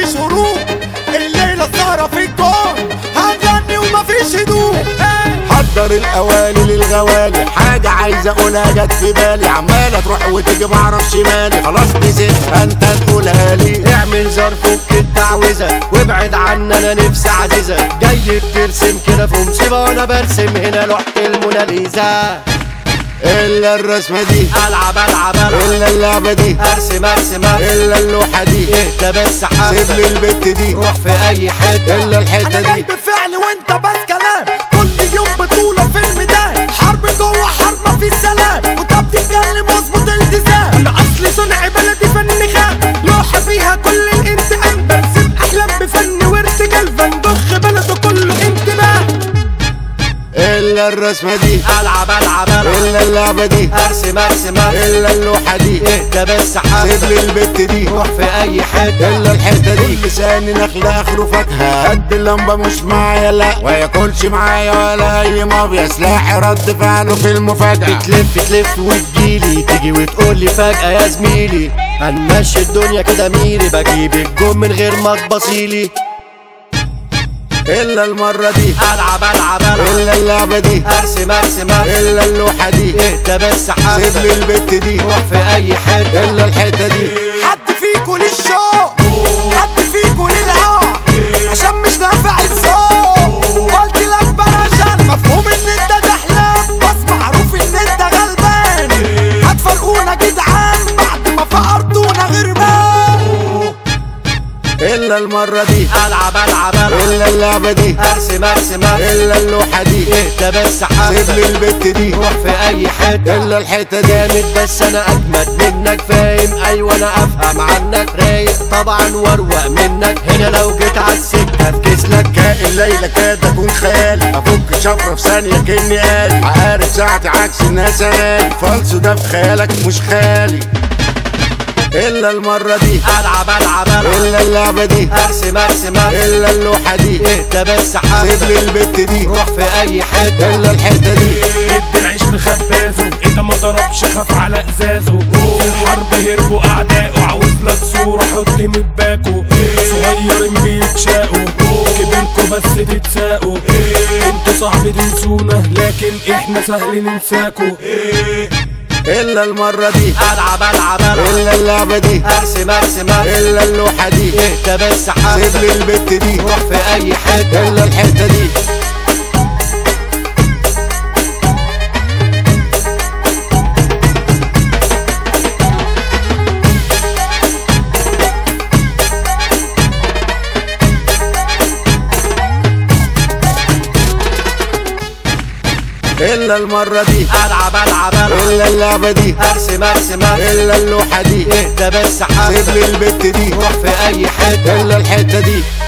مفيش هروب الليلة السهرة في الكون هنغني ومفيش هدوء حضر الاواني للغوالي حاجة عايز اقولها جت في بالي عمالة تروح وتيجي معرفش مالي خلاص نسيتها انت تقولها لي اعمل ظرف فك التعويذة وابعد عنا انا نفسي عزيزة جاي بترسم كده في مصيبة وانا برسم هنا لوحة الموناليزا الا الرسمة دي العب العب العب الا اللعبة دي ارسم ارسم ارسم الا اللوحة دي اهدى بس سيب حبة لي البت دي روح في اي حتة الا الحتة انا جاي دي بفعل وانت بس كلام كل يوم بطولة في الميدان حرب جوه حرب مفيش سلام وانت بتتكلم واظبط التزام انا اصلي صنع بلدي فن خام لوحة فيها كل الانتقام برسم احلام بفن وارتجال فان ضخ بلده كله انتباه الا الرسمة دي العب العب العب الا اللعبة دي ارسم ارسم ارسم الا اللوحة دي اهدى بس سيب حبة لي البت دي روح في اي حتة الا الحته دي لساني نخلة اخره فاكهه قد اللمبه مش معايا لا وياكلش معايا ولا اي مافيا سلاحي رد فعله في المفاجاه تلف تلف وتجيلي تيجي وتقولي فجأة يا زميلي هنمشي الدنيا كده ميري بجيب الجون من غير ما تبصيلي الا المره دي العب العب العب الا اللعبه دي ارسم ارسم ارسم الا اللوحه دي اهدى بس سيب حبة لي البت دي روح في اي حتة الا الحته دي حد فيكو للشوق حد فيكو للعار عشان مش نافع الذوق قلت لك بلاش مفهوم ان انت دحلان بس معروف ان انت غلبان هتفرقونا جدعان بعد ما فقرتونا غربان الا المره دي العب العب العب الا اللعبه دي ارسم ارسم ارسم الا اللوحه دي اهدى بس سيب حبة لي البت دي روح في اي حتة الا الحته دي جامد بس انا اجمد منك فاهم ايوه انا افهم عنك رايق طبعا واروق منك هنا لو جيت على السكه في كسلك كائن ليلة كاد اكون خيالي افك شفرة في ثانية كني آلي عارف ساعتي عكس الناس غالي فالصو ده في خيالك مش خالي الا المرة دي العب العب العب الا اللعبة دي ارسم ارسم ارسم الا اللوحة دي اهدى بس سيب حبة لي البت دي روح في اي حتة الا الحتة دي ادي العيش لخبازه اذا ما ضربش خاف على ازازه في الحرب هربوا اعدائه عاوز لك صورة حط مدباكو صغيرين بيتشاقوا كبركوا بس تتساقوا انتوا صعب تنسونا لكن احنا سهل ننساكوا الا المرة دي العب العب العب الا اللعبة دي ارسم ارسم ارسم الا اللوحة دي اهدى بس سيب حبة لي البت دي روح في اي حتة الا الحتة دي الا المرة دي العب العب العب الا اللعبة دي ارسم ارسم ارسم الا اللوحة دي اهدى بس سيب حبة لي البت دي روح في اي حتة الا الحتة دي